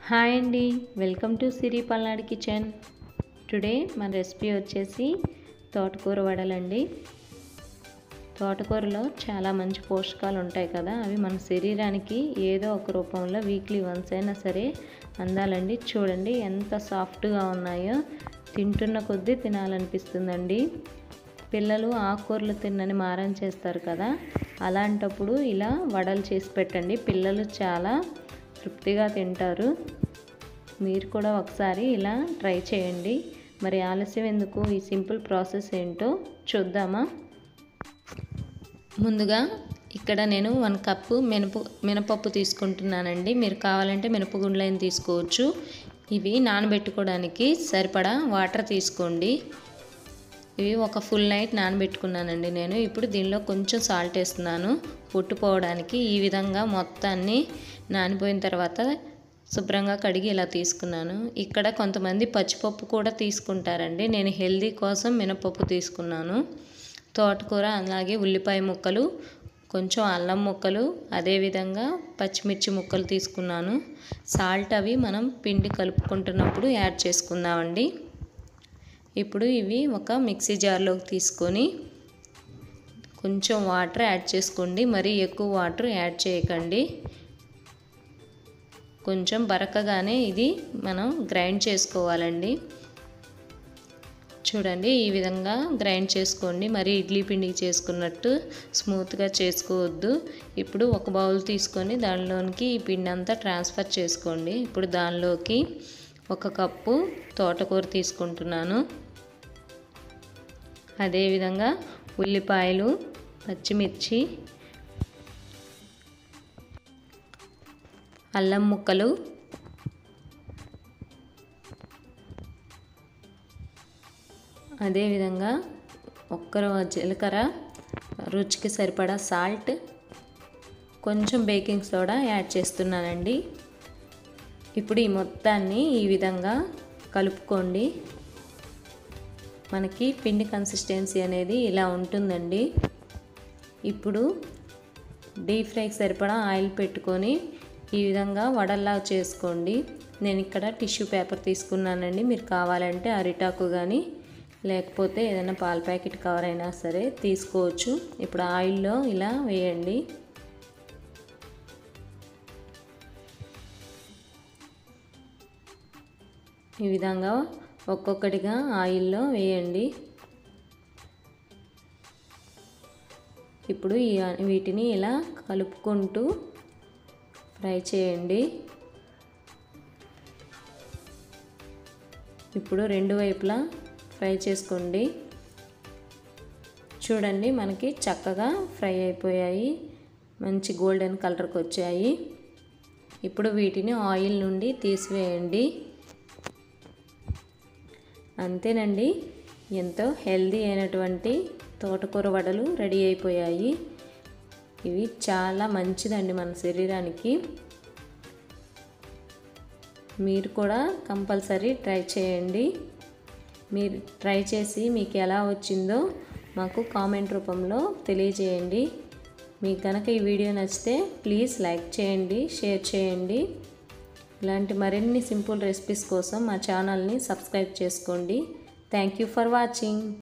hi అండి welcome to Siri Palnadu kitchen today మన recipe వచ్చేసి తోటకూర వడలండి తోటకూరలో చాలా మంచి పోషకాలు ఉంటాయి కదా అవి మన శరీరానికి ఏదో ఒక రూపంలో వీక్లీ వన్స్ అయినా సరే అందాలండి చూడండి ఎంత సాఫ్ట్గా ఉన్నాయో తింటున్న కొద్దీ తినాలనిపిస్తుందండి పిల్లలు ఆకుకూరలు తిన్నని మారం చేస్తారు కదా అలాంటప్పుడు ఇలా వడలు చేసి పెట్టండి పిల్లలు చాలా తృప్తిగా తింటారు మీరు కూడా ఒకసారి ఇలా ట్రై చేయండి మరి ఆలస్యం ఎందుకు ఈ సింపుల్ ప్రాసెస్ ఏంటో చూద్దామా ముందుగా ఇక్కడ నేను వన్ కప్పు మినప మినపప్పు తీసుకుంటున్నానండి మీరు కావాలంటే మినపగుండ్లైన తీసుకోవచ్చు ఇవి నానబెట్టుకోవడానికి సరిపడా వాటర్ తీసుకోండి ఇవి ఒక ఫుల్ నైట్ నానబెట్టుకున్నానండి నేను ఇప్పుడు దీనిలో కొంచెం సాల్ట్ వేస్తున్నాను పుట్టుపోవడానికి ఈ విధంగా మొత్తాన్ని నానిపోయిన తర్వాత శుభ్రంగా కడిగి ఇలా తీసుకున్నాను ఇక్కడ కొంతమంది పచ్చిపప్పు కూడా తీసుకుంటారండి నేను హెల్దీ కోసం మినపప్పు తీసుకున్నాను తోటకూర అలాగే ఉల్లిపాయ ముక్కలు కొంచెం అల్లం ముక్కలు అదేవిధంగా పచ్చిమిర్చి ముక్కలు తీసుకున్నాను సాల్ట్ అవి మనం పిండి కలుపుకుంటున్నప్పుడు యాడ్ చేసుకుందామండి ఇప్పుడు ఇవి ఒక మిక్సీ జార్లోకి తీసుకొని కొంచెం వాటర్ యాడ్ చేసుకోండి మరీ ఎక్కువ వాటర్ యాడ్ చేయకండి కొంచెం బరకగానే ఇది మనం గ్రైండ్ చేసుకోవాలండి చూడండి ఈ విధంగా గ్రైండ్ చేసుకోండి మరి ఇడ్లీ పిండికి చేసుకున్నట్టు స్మూత్గా చేసుకోవద్దు ఇప్పుడు ఒక బౌల్ తీసుకొని దానిలోనికి ఈ పిండి అంతా ట్రాన్స్ఫర్ చేసుకోండి ఇప్పుడు దానిలోకి ఒక కప్పు తోటకూర తీసుకుంటున్నాను అదేవిధంగా ఉల్లిపాయలు పచ్చిమిర్చి అల్లం ముక్కలు అదేవిధంగా ఒక్కరు జీలకర్ర రుచికి సరిపడా సాల్ట్ కొంచెం బేకింగ్ సోడా యాడ్ చేస్తున్నానండి ఇప్పుడు ఈ మొత్తాన్ని ఈ విధంగా కలుపుకోండి మనకి పిండి కన్సిస్టెన్సీ అనేది ఇలా ఉంటుందండి ఇప్పుడు డీప్ ఫ్రైకి సరిపడా ఆయిల్ పెట్టుకొని ఈ విధంగా వడల్లా చేసుకోండి నేను ఇక్కడ టిష్యూ పేపర్ తీసుకున్నానండి మీరు కావాలంటే అరిటాకు కానీ లేకపోతే ఏదైనా పాల ప్యాకెట్ కవర్ అయినా సరే తీసుకోవచ్చు ఇప్పుడు ఆయిల్లో ఇలా వేయండి ఈ విధంగా ఒక్కొక్కటిగా ఆయిల్లో వేయండి ఇప్పుడు ఈ వీటిని ఇలా కలుపుకుంటూ ఫ్రై చేయండి ఇప్పుడు రెండు వైపులా ఫ్రై చేసుకోండి చూడండి మనకి చక్కగా ఫ్రై అయిపోయాయి మంచి గోల్డెన్ కలర్కి వచ్చాయి ఇప్పుడు వీటిని ఆయిల్ నుండి తీసివేయండి అంతేనండి ఎంతో హెల్దీ అయినటువంటి తోటకూర వడలు రెడీ అయిపోయాయి ఇవి చాలా మంచిదండి మన శరీరానికి మీరు కూడా కంపల్సరీ ట్రై చేయండి మీరు ట్రై చేసి మీకు ఎలా వచ్చిందో మాకు కామెంట్ రూపంలో తెలియజేయండి మీకు కనుక ఈ వీడియో నచ్చితే ప్లీజ్ లైక్ చేయండి షేర్ చేయండి ఇలాంటి మరిన్ని సింపుల్ రెసిపీస్ కోసం మా ఛానల్ని సబ్స్క్రైబ్ చేసుకోండి థ్యాంక్ యూ ఫర్ వాచింగ్